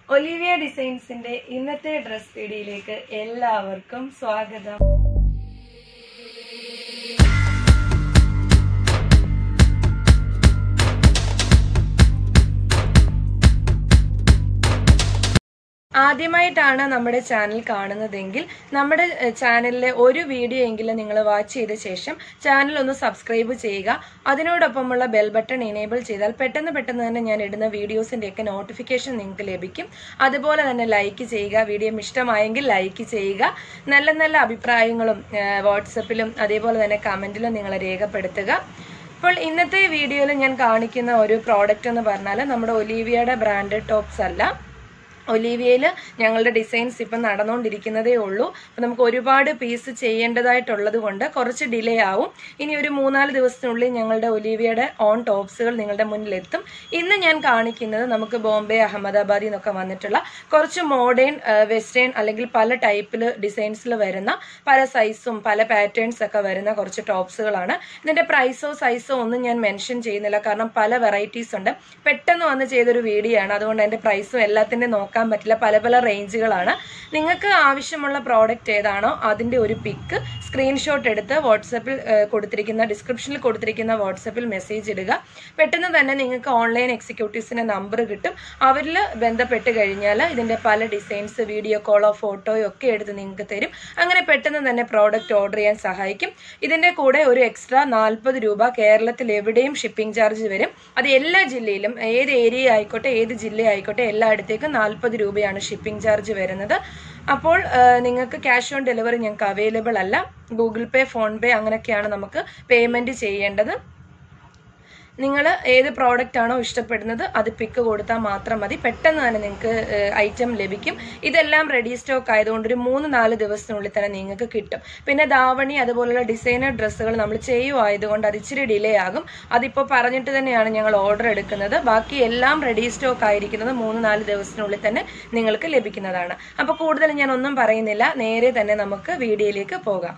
Olivia ഡിസൈൻസിന്റെ ഇന്നത്തെ dress വീഡിയോയിലേക്ക് എല്ലാവർക്കും സ്വാഗതം ആദ്യമായിട്ടാണ് നമ്മുടെ ചാനൽ കാണുന്നതെങ്കിൽ നമ്മുടെ എഹ്, ചാനലിലെ ഒരു വീഡിയോ എങ്കിലും നിങ്ങൾ വാച്ച് ചെയ്ത ശേഷം ചാനൽ ഒന്ന് സബ്സ്ക്രൈബ് ചെയ്യുക അതിനോടൊപ്പമുള്ള ബെൽ ബട്ടൺ എനേബിൾ ചെയ്താൽ പെട്ടെന്ന് പെട്ടെന്ന് തന്നെ ഞാൻ ഇടുന്ന വീഡിയോസിന്റെയൊക്കെ നോട്ടിഫിക്കേഷൻ നിങ്ങൾക്ക് ലഭിക്കും അതുപോലെ തന്നെ ലൈക്ക് ചെയ്യുക വീഡിയോ ഇഷ്ടമായെങ്കിൽ ലൈക്ക് ചെയ്യുക നല്ല നല്ല അഭിപ്രായങ്ങളും ഏഹ്, വാട്സപ്പിലും അതേപോലെ തന്നെ കമന്റിലും നിങ്ങൾ രേഖപ്പെടുത്തുക അപ്പോൾ ഇന്നത്തെ വീഡിയോയിൽ ഞാൻ കാണിക്കുന്ന ഒരു പ്രോഡക്റ്റ് എന്ന് പറഞ്ഞാൽ നമ്മുടെ ഒലീവിയയുടെ ബ്രാൻഡഡ് ടോപ്സ് അല്ല ഒലീവിയയിൽ ഞങ്ങളുടെ ഡിസൈൻസ് ഇപ്പം നടന്നുകൊണ്ടിരിക്കുന്നതേ ഉള്ളൂ അപ്പം നമുക്ക് ഒരുപാട് പീസ് ചെയ്യേണ്ടതായിട്ടുള്ളത് കൊണ്ട് കുറച്ച് ഡിലേ ആവും ഇനി ഒരു മൂന്നാല് ദിവസത്തിനുള്ളിൽ ഞങ്ങളുടെ ഒലീവിയയുടെ ഓൺ ടോപ്സുകൾ നിങ്ങളുടെ മുന്നിലെത്തും ഇന്ന് ഞാൻ കാണിക്കുന്നത് നമുക്ക് ബോംബെ അഹമ്മദാബാദിൽ നിന്നൊക്കെ വന്നിട്ടുള്ള കുറച്ച് മോഡേൺ വെസ്റ്റേൺ അല്ലെങ്കിൽ പല ടൈപ്പിൽ ഡിസൈൻസിൽ വരുന്ന പല സൈസും പല പാറ്റേൺസ് ഒക്കെ വരുന്ന കുറച്ച് ടോപ്സുകളാണ് ഇതിന്റെ പ്രൈസോ സൈസോ ഒന്നും ഞാൻ മെൻഷൻ ചെയ്യുന്നില്ല കാരണം പല വെറൈറ്റീസ് ഉണ്ട് പെട്ടെന്ന് വന്ന് ചെയ്തൊരു വീഡിയോ ആണ് അതുകൊണ്ട് അതിന്റെ പ്രൈസും എല്ലാത്തിന്റെ നോക്കാൻ പറ്റില്ല പല പല റേഞ്ചുകളാണ് നിങ്ങൾക്ക് ആവശ്യമുള്ള പ്രോഡക്റ്റ് ഏതാണോ അതിന്റെ ഒരു പിക്ക് സ്ക്രീൻഷോട്ട് എടുത്ത് വാട്സപ്പിൽ ഏഹ്, കൊടുത്തിരിക്കുന്ന ഡിസ്ക്രിപ്ഷനിൽ കൊടുത്തിരിക്കുന്ന വാട്സപ്പിൽ മെസ്സേജ് ഇടുക പെട്ടെന്ന് തന്നെ നിങ്ങൾക്ക് ഓൺലൈൻ എക്സിക്യൂട്ടീവ്സിന്റെ നമ്പർ കിട്ടും അവരിൽ ബന്ധപ്പെട്ട് കഴിഞ്ഞാൽ ഇതിന്റെ പല ഡിസൈൻസ് വീഡിയോ കോളോ ഫോട്ടോയോ ഒക്കെ എടുത്ത് നിങ്ങൾക്ക് തരും അങ്ങനെ പെട്ടെന്ന് തന്നെ പ്രോഡക്റ്റ് ഓർഡർ ചെയ്യാൻ സഹായിക്കും ഇതിന്റെ കൂടെ ഒരു എക്സ്ട്രാ നാൽപ്പത് രൂപ കേരളത്തിൽ എവിടെയും ഷിപ്പിംഗ് ചാർജ് വരും അത് എല്ലാ ജില്ലയിലും ഏത് ഏരിയ ആയിക്കോട്ടെ ഏത് ജില്ല ആയിക്കോട്ടെ എല്ലായിടത്തേക്കും നാൽപ്പത് രൂപയാണ് ഷിപ്പിംഗ് ചാർജ് വരുന്നത് അപ്പോൾ ആ, നിങ്ങൾക്ക് ക്യാഷ് ഓൺ ഡെലിവറി ഞങ്ങൾക്ക് അവൈലബിൾ അല്ല ഗൂഗിൾ പേ ഫോൺ പേ അങ്ങനെയൊക്കെയാണ് നമുക്ക് പേയ്മെന്റ് ചെയ്യേണ്ടത് നിങ്ങൾ ഏത് പ്രോഡക്റ്റ് ആണോ ഇഷ്ടപ്പെടുന്നത് അത് പിക്ക് കൊടുത്താൽ മാത്രം മതി പെട്ടെന്ന് തന്നെ നിങ്ങൾക്ക് ഐറ്റം ലഭിക്കും ഇതെല്ലാം റെഡി സ്റ്റോക്ക് ആയതുകൊണ്ട് ഒരു മൂന്ന് നാല് ദിവസത്തിനുള്ളിൽ തന്നെ നിങ്ങൾക്ക് കിട്ടും പിന്നെ ധാവണി അതുപോലുള്ള ഡിസൈനർ ഡ്രസ്സുകൾ നമ്മൾ ചെയ്യുമായതുകൊണ്ട് അത് ഇച്ചിരി ഡിലേ ആകും അതിപ്പോൾ പറഞ്ഞിട്ട് തന്നെയാണ് ഞങ്ങൾ ഓർഡർ എടുക്കുന്നത് ബാക്കി എല്ലാം റെഡി സ്റ്റോക്ക് ആയിരിക്കുന്നത് മൂന്ന് നാല് ദിവസത്തിനുള്ളിൽ തന്നെ നിങ്ങൾക്ക് ലഭിക്കുന്നതാണ് അപ്പോൾ കൂടുതൽ ഞാൻ ഒന്നും പറയുന്നില്ല നേരെ തന്നെ നമുക്ക് വീഡിയോയിലേക്ക് പോകാം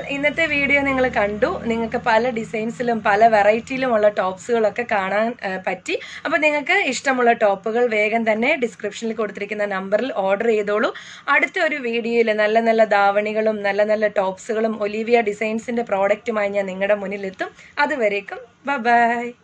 ഇന്നത്തെ വീഡിയോ നിങ്ങൾ കണ്ടു നിങ്ങൾക്ക് പല ഡിസൈൻസിലും പല വെറൈറ്റിയിലുമുള്ള ടോപ്സുകളൊക്കെ കാണാൻ ആ, പറ്റി അപ്പോൾ നിങ്ങൾക്ക് ഇഷ്ടമുള്ള ടോപ്പുകൾ വേഗം തന്നെ ഡിസ്ക്രിപ്ഷനിൽ കൊടുത്തിരിക്കുന്ന നമ്പറിൽ ഓർഡർ ചെയ്തോളൂ അടുത്ത ഒരു വീഡിയോയിൽ നല്ല നല്ല ധാവണികളും നല്ല നല്ല ടോപ്സുകളും ഒലിവിയ ഡിസൈൻസിന്റെ പ്രോഡക്റ്റുമായി ഞാൻ നിങ്ങളുടെ മുന്നിലെത്തും അതുവരേക്കും ബൈ